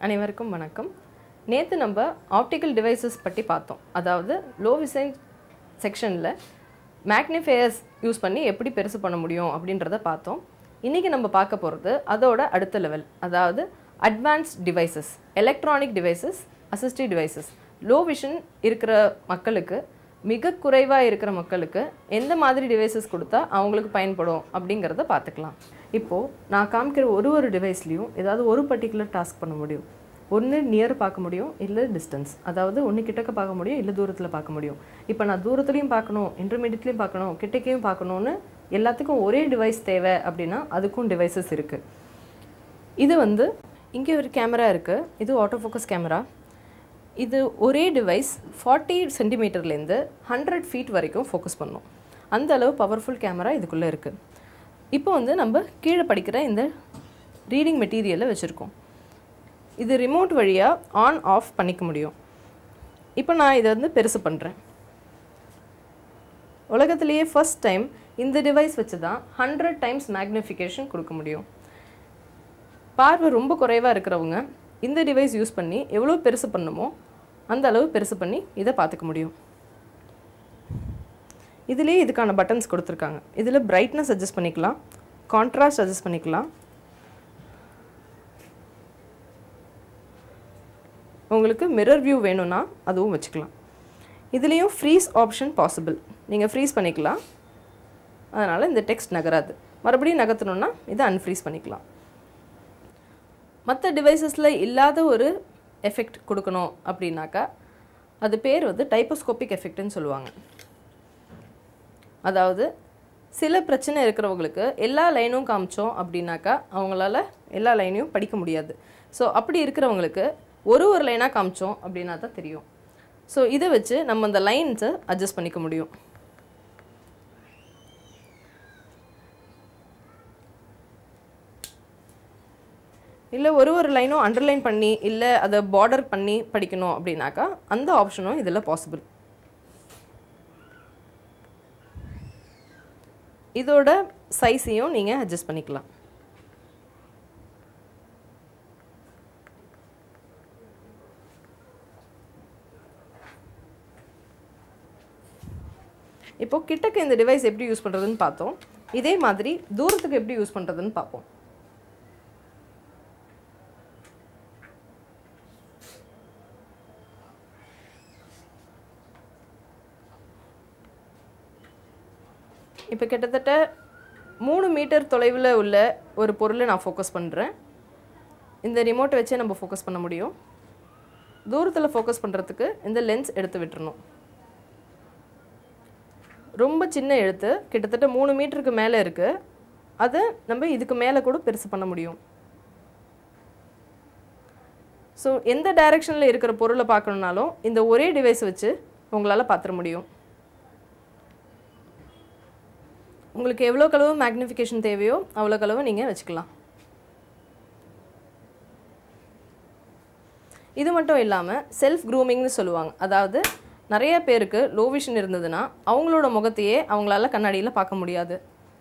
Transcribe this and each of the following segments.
அனைவருக்கும் வணக்கம் நேற்று நம்ம ஆப்டிக்கல் டிவைசஸ் பற்றி பார்த்தோம் அதாவது லோ விசைன் செக்ஷனில் மேக்னிஃபையர்ஸ் யூஸ் பண்ணி எப்படி பெருசு பண்ண முடியும் அப்படின்றத பார்த்தோம் இன்றைக்கி நம்ம பார்க்க போகிறது அதோட அடுத்த லெவல் அதாவது advanced devices electronic devices assistive devices low vision இருக்கிற மக்களுக்கு மிக குறைவாக இருக்கிற மக்களுக்கு எந்த மாதிரி டிவைசஸ் கொடுத்தா அவங்களுக்கு பயன்படும் அப்படிங்கிறத பார்த்துக்கலாம் இப்போது நான் காமிக்கிற ஒரு ஒரு டிவைஸ்லேயும் ஏதாவது ஒரு பர்டிகுலர் டாஸ்க் பண்ண முடியும் ஒன்று நியர் பார்க்க முடியும் இல்லை டிஸ்டன்ஸ் அதாவது ஒன்று கிட்டக்க பார்க்க முடியும் இல்லை தூரத்தில் பார்க்க முடியும் இப்போ நான் தூரத்துலையும் பார்க்கணும் இன்டர்மீடியட்லேயும் பார்க்கணும் கிட்டக்கையும் பார்க்கணுன்னு எல்லாத்துக்கும் ஒரே டிவைஸ் தேவை அப்படின்னா அதுக்கும் டிவைசஸ் இருக்குது இது வந்து இங்கே ஒரு கேமரா இருக்குது இது ஆட்டோ ஃபோக்கஸ் கேமரா இது ஒரே டிவைஸ் ஃபார்ட்டி சென்டிமீட்டர்லேருந்து ஹண்ட்ரட் ஃபீட் வரைக்கும் ஃபோக்கஸ் பண்ணும் அந்த அளவு பவர்ஃபுல் கேமரா இதுக்குள்ளே இருக்குது இப்போ வந்து நம்ம கீழே படிக்கிற இந்த ரீடிங் மெட்டீரியலை வச்சுருக்கோம் இது ரிமோட் வழியாக ஆன் ஆஃப் பண்ணிக்க முடியும் இப்போ நான் இதை வந்து பெருசு பண்ணுறேன் உலகத்திலேயே ஃபர்ஸ்ட் டைம் இந்த டிவைஸ் வச்சு தான் ஹண்ட்ரட் டைம்ஸ் மேக்னிஃபிகேஷன் கொடுக்க முடியும் பார்வை ரொம்ப குறைவாக இருக்கிறவங்க இந்த டிவைஸ் யூஸ் பண்ணி எவ்வளோ பெருசு பண்ணுமோ அந்த அளவு பெருசு பண்ணி இதை பார்த்துக்க முடியும் இதுலேயே இதுக்கான பட்டன்ஸ் கொடுத்துருக்காங்க இதில் பிரைட்னஸ் அட்ஜஸ்ட் பண்ணிக்கலாம் கான்ட்ராஸ்ட் அட்ஜஸ்ட் பண்ணிக்கலாம் உங்களுக்கு மிரர் வியூ வேணும்னா அதுவும் வச்சுக்கலாம் இதுலேயும் ஃப்ரீஸ் ஆப்ஷன் பாசிபிள் நீங்கள் ஃப்ரீஸ் பண்ணிக்கலாம் அதனால் இந்த டெக்ஸ்ட் நகராது மறுபடியும் நகர்த்தணுன்னா இதை அன்ஃப்ரீஸ் பண்ணிக்கலாம் மற்ற டிவைசஸில் இல்லாத ஒரு எஃபெக்ட் கொடுக்கணும் அப்படின்னாக்கா அது பேர் வந்து டைப்போஸ்கோபிக் எஃபெக்ட்னு சொல்லுவாங்க அதாவது சில பிரச்சனை இருக்கிறவங்களுக்கு எல்லா லைனும் காமிச்சோம் அப்படின்னாக்கா அவங்களால எல்லா லைனையும் படிக்க முடியாது ஸோ அப்படி இருக்கிறவங்களுக்கு ஒரு ஒரு லைனாக காமிச்சோம் அப்படின்னா தான் தெரியும் ஸோ இதை வச்சு நம்ம அந்த லைன்ஸை அட்ஜஸ்ட் பண்ணிக்க முடியும் இல்லை ஒரு ஒரு லைனும் அண்டர்லைன் பண்ணி இல்லை அதை பார்டர் பண்ணி படிக்கணும் அப்படின்னாக்கா அந்த ஆப்ஷனும் இதில் பாசிபிள் இதோட சைஸையும் நீங்கள் அட்ஜஸ்ட் பண்ணிக்கலாம் இப்போ கிட்டக்கு இந்த டிவைஸ் எப்படி யூஸ் பண்ணுறதுன்னு பார்த்தோம் இதே மாதிரி தூரத்துக்கு எப்படி யூஸ் பண்ணுறதுன்னு பார்ப்போம் இப்போ கிட்டத்தட்ட மூணு மீட்டர் தொலைவில் உள்ள ஒரு பொருளை நான் ஃபோக்கஸ் பண்ணுறேன் இந்த ரிமோட்டை வச்சே நம்ம ஃபோக்கஸ் பண்ண முடியும் தூரத்தில் ஃபோக்கஸ் பண்ணுறதுக்கு இந்த லென்ஸ் எடுத்து விட்டுறணும் ரொம்ப சின்ன எழுத்து கிட்டத்தட்ட மூணு மீட்டருக்கு மேலே இருக்குது அதை நம்ம இதுக்கு மேலே கூட பெருசு பண்ண முடியும் ஸோ எந்த டைரெக்ஷனில் இருக்கிற பொருளை பார்க்கணுன்னாலும் இந்த ஒரே டிவைஸ் வச்சு உங்களால் பார்த்துட முடியும் உங்களுக்கு எவ்வளோ அளவு மேக்னிஃபிகேஷன் தேவையோ அவ்வளோ அளவு நீங்கள் வச்சுக்கலாம் இது மட்டும் இல்லாமல் செல்ஃப் க்ரூமிங்னு சொல்லுவாங்க அதாவது நிறைய பேருக்கு லோ விஷன் இருந்ததுன்னா அவங்களோட முகத்தையே அவங்களால கண்ணாடியில் பார்க்க முடியாது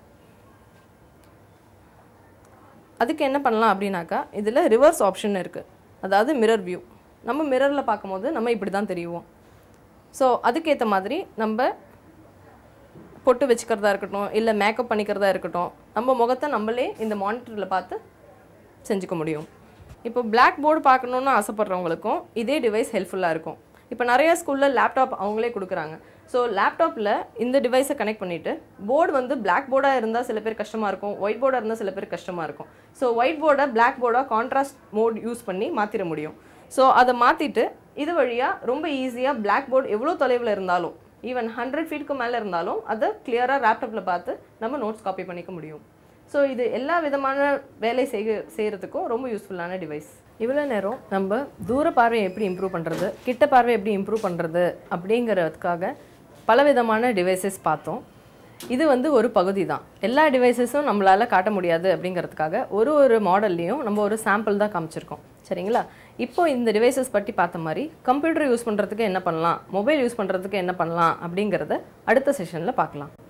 அதுக்கு என்ன பண்ணலாம் அப்படின்னாக்கா இதில் ரிவர்ஸ் ஆப்ஷன் இருக்குது அதாவது மிரர் வியூ நம்ம மிரரில் பார்க்கும்போது நம்ம இப்படி தான் தெரியுவோம் ஸோ அதுக்கேற்ற மாதிரி நம்ம பொட்டு வச்சுக்கிறதா இருக்கட்டும் இல்லை மேக்கப் பண்ணிக்கிறதா இருக்கட்டும் நம்ம முகத்தை நம்மளே இந்த மானிட்டரில் பார்த்து செஞ்சுக்க முடியும் இப்போ பிளாக் போர்டு பார்க்கணுன்னு ஆசைப்பட்றவங்களுக்கும் இதே டிவைஸ் ஹெல்ப்ஃபுல்லாக இருக்கும் இப்போ நிறைய ஸ்கூலில் லேப்டாப் அவங்களே கொடுக்குறாங்க ஸோ லேப்டாப்பில் இந்த டிவைஸை கனெக்ட் பண்ணிவிட்டு போர்டு வந்து பிளாக் போர்டாக இருந்தால் சில பேர் கஷ்டமாக இருக்கும் ஒயிட் போர்டாக இருந்தால் சில பேர் கஷ்டமாக இருக்கும் ஸோ ஒயிட் போர்டை பிளாக் போர்டாக கான்ட்ராஸ்ட் மோட் யூஸ் பண்ணி மாற்றிட முடியும் ஸோ அதை மாற்றிட்டு இது வழியாக ரொம்ப ஈஸியாக பிளாக் போர்டு எவ்வளோ தொலைவில் இருந்தாலும் ஈவன் ஹண்ட்ரட் ஃபீட்க்கு மேலே இருந்தாலும் அதை கிளியராக லேப்டாப்பில் பார்த்து நம்ம நோட்ஸ் காப்பி பண்ணிக்க முடியும் ஸோ இது எல்லா விதமான வேலை செய்ய செய்கிறதுக்கும் ரொம்ப யூஸ்ஃபுல்லான டிவைஸ் இவ்வளோ நேரம் நம்ம தூர பார்வையை எப்படி இம்ப்ரூவ் பண்ணுறது கிட்ட பார்வை எப்படி இம்ப்ரூவ் பண்ணுறது அப்படிங்கிறதுக்காக பலவிதமான டிவைசஸ் பார்த்தோம் இது வந்து ஒரு பகுதி தான் எல்லா டிவைசஸும் நம்மளால் காட்ட முடியாது அப்படிங்கிறதுக்காக ஒரு ஒரு மாடல்லையும் நம்ம ஒரு சாம்பிள் தான் காமிச்சிருக்கோம் சரிங்களா இப்போ இந்த டிவைசஸ் பற்றி பார்த்த மாதிரி கம்ப்யூட்டர் யூஸ் பண்ணுறதுக்கு என்ன பண்ணலாம் மொபைல் யூஸ் பண்ணுறதுக்கு என்ன பண்ணலாம் அப்படிங்கிறத அடுத்த செஷனில் பார்க்கலாம்